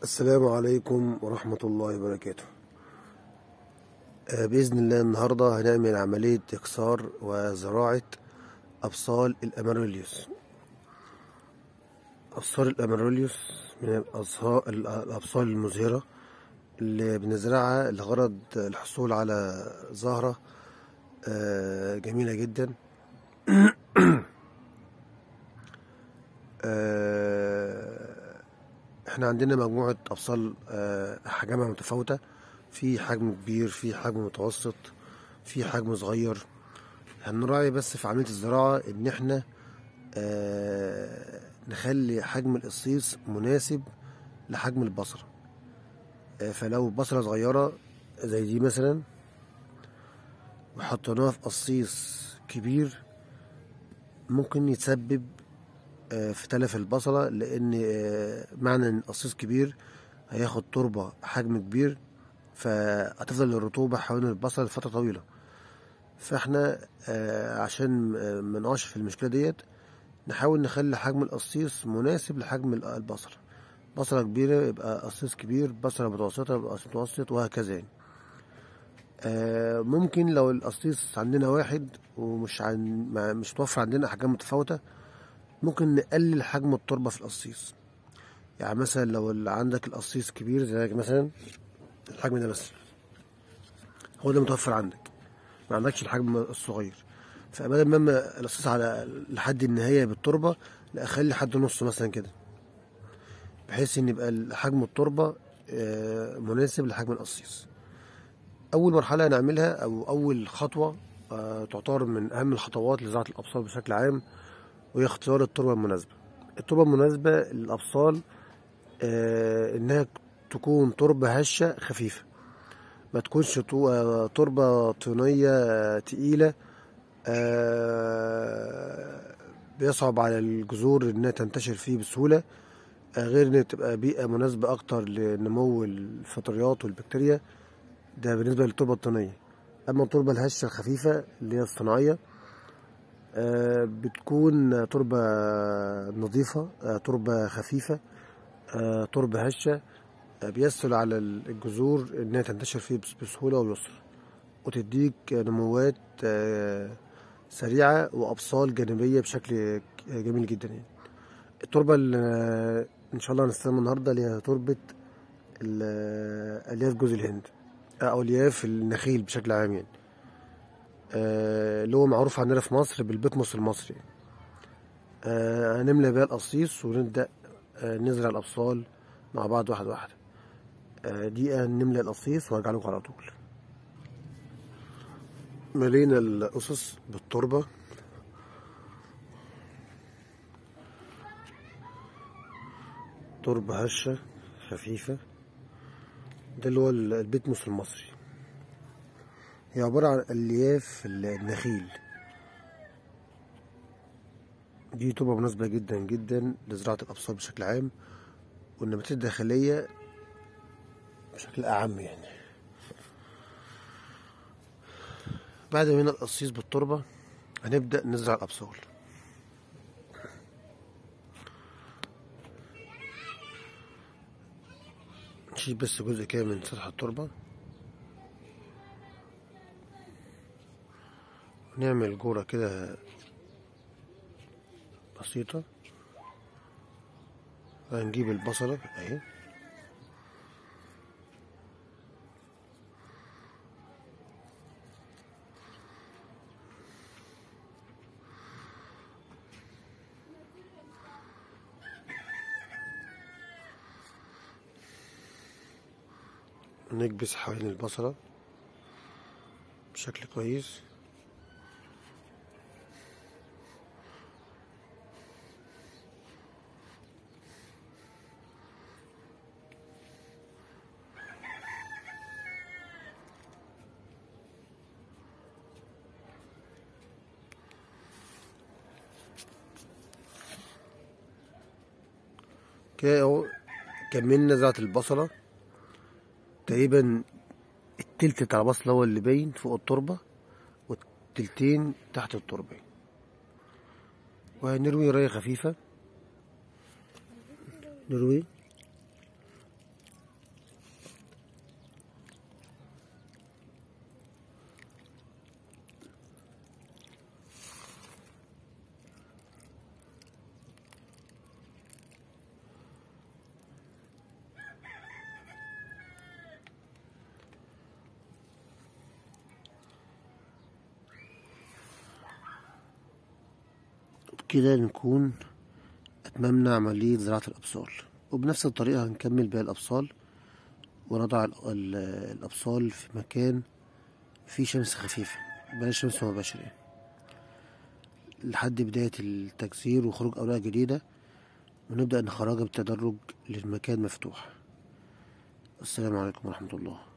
السلام عليكم ورحمة الله وبركاته آه، بإذن الله النهاردة هنعمل عملية إكسار وزراعة أبصال الأماروليوس أبصال الأماروليوس من الأزها- الأبصال المزهرة اللي بنزرعها لغرض الحصول على زهرة آه، جميلة جدا آه، احنا عندنا مجموعة أبصال آه، أحجامها متفاوتة في حجم كبير في حجم متوسط في حجم صغير هنراعي بس في عملية الزراعة إن احنا آه، نخلي حجم القصيص مناسب لحجم البصرة آه، فلو بصرة صغيرة زي دي مثلا وحطيناها في قصيص كبير ممكن يتسبب آه، في تلف البصلة لأن آه، معنى إن القصيص كبير هياخد تربة حجم كبير فهتفضل الرطوبة حوالين البصلة لفترة طويلة فاحنا آه، عشان آه، ما نقعش في المشكلة ديت نحاول نخلي حجم القصيص مناسب لحجم ال- البصلة بصلة كبيرة يبقى قصيص كبير بصلة متوسطة يبقى قصيص متوسط وهكذا يعني آه، ممكن لو القصيص عندنا واحد ومش عن ما- مش متوفر عندنا أحجام متفاوتة ممكن نقلل حجم التربة في القصيص يعني مثلا لو اللي عندك القصيص كبير زي مثلا الحجم ده بس هو ده متوفر عندك ما عندكش الحجم الصغير فبدل ما أما القصيص على لحد النهاية بالتربة لا أخلي حد نص مثلا كده بحيث إن يبقى حجم التربة آه، مناسب لحجم القصيص أول مرحلة هنعملها أو أول خطوة آه، تعتبر من أهم الخطوات لزراعة الأبصار بشكل عام وهي اختيار التربة المناسبة التربة المناسبة للأبصال آه، إنها تكون تربة هشة خفيفة ما تكونش تو- آه، تربة طينية آه، تقيلة آه، بيصعب على الجذور إنها تنتشر فيه بسهولة آه، غير إن تبقى بيئة مناسبة أكتر لنمو الفطريات والبكتيريا ده بالنسبة للتربة الطينية أما التربة الهشة الخفيفة اللي هي الصناعية آه، بتكون تربة نظيفة آه، تربة خفيفة آه، تربة هشة آه، بيسهل على الجذور إنها تنتشر فيه بس- بسهولة ويسر وتديك نموات آه، سريعة وأبصال جانبية بشكل جميل جدا يعني التربة اللي إن شاء الله هنستخدمها النهاردة اللي هي تربة ال- ألياف جوز الهند أو ألياف النخيل بشكل عام يعني آه، اللي هو معروف عندنا في مصر بالبتموس المصري آه، هنملى بيها القصيص ونبدأ آه، نزرع الأبصال مع بعض واحدة واحدة آه، دقيقة نملى القصيص وارجع لكم على طول ملينا الأسس بالتربة تربة هشة خفيفة ده اللي هو البتموس المصري هي عبارة عن ألياف النخيل دي تربة مناسبة جدا جدا لزراعة الأبصار بشكل عام والنباتات الداخلية بشكل أعم يعني بعد ما القصيص بالتربة هنبدأ نزرع الأبصال نشيل بس جزء كده من سطح التربة نعمل جورة كده بسيطة هنجيب البصلة اهي نكبس حوالين البصلة بشكل كويس كده اهو كملنا زراعة البصلة تقريبا التلت بتاع البصل هو اللي باين فوق التربة والتلتين تحت التربة وهنروي رية خفيفة نروي وبكده نكون أتممنا عملية زراعة الأبصال وبنفس الطريقة هنكمل باقي الأبصال ونضع ال- ال- الأبصال في مكان فيه شمس خفيفة بلاش شمس مباشرة يعني. لحد بداية التجزير وخروج أوراق جديدة ونبدأ نخرجها بالتدرج للمكان مفتوح السلام عليكم ورحمة الله